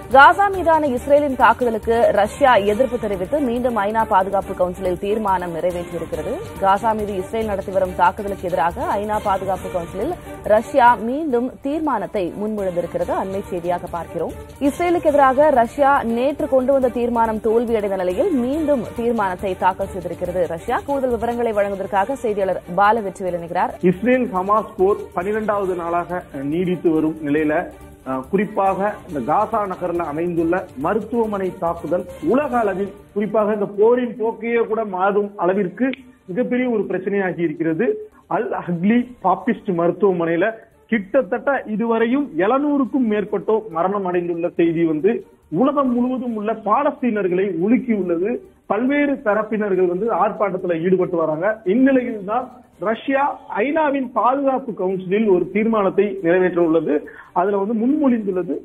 காசா மீதான இஸ்ரேலின் தாக்குதலுக்கு ரஷ்யா எதிர்ப்பு தெரிவித்து மீண்டும் ஐநா பாதுகாப்பு கவுன்சிலில் தீர்மானம் நிறைவேற்றியிருக்கிறது காசா மீது இஸ்ரேல் நடத்தி வரும் தாக்குதலுக்கு எதிராக ஐநா பாதுகாப்பு கவுன்சிலில் ரஷ்யா மீண்டும் தீர்மானத்தை முன்மொழிந்திருக்கிறது அண்மை செய்தியாக பார்க்கிறோம் இஸ்ரேலுக்கு எதிராக ரஷ்யா நேற்று கொண்டு வந்த தீர்மானம் தோல்வியடைந்த நிலையில் மீண்டும் தீர்மானத்தை தாக்கல் செய்திருக்கிறது ரஷ்யா கூடுதல் விவரங்களை வழங்குவதற்காக செய்தியாளர் பால வெற்றிவேல் இணைகிறார் இஸ்ரேல் ஹமாஸ் போர் பனிரெண்டாவது நாளாக நீடித்து வரும் நிலையில அஹ், குறிப்பாக இந்த காசா நகர்ல அமைந்துள்ள மருத்துவமனை தாக்குதல் உலக அளவில் குறிப்பாக இந்த போரின் போக்கையே கூட மாறும் அளவிற்கு மிகப்பெரிய ஒரு பிரச்சனையாகி இருக்கிறது அல் அஹ்லி பாப்பிஸ்ட் மருத்துவமனையில கிட்டத்தட்ட இதுவரையும் எழுநூறுக்கும் மேற்பட்டோர் மரணம் அடைந்துள்ள செய்தி வந்து உலகம் முழுவதும் உள்ள பாலஸ்தீனர்களை உலுக்கியுள்ளது பல்வேறு தரப்பினர்கள் வந்து ஆர்ப்பாட்டத்தில் ஈடுபட்டு வராங்க இந்நிலையில் தான் ரஷ்யா ஐநாவின் பாதுகாப்பு கவுன்சிலில் ஒரு தீர்மானத்தை நிறைவேற்ற உள்ளது அதுல வந்து முன்மொழிந்துள்ளது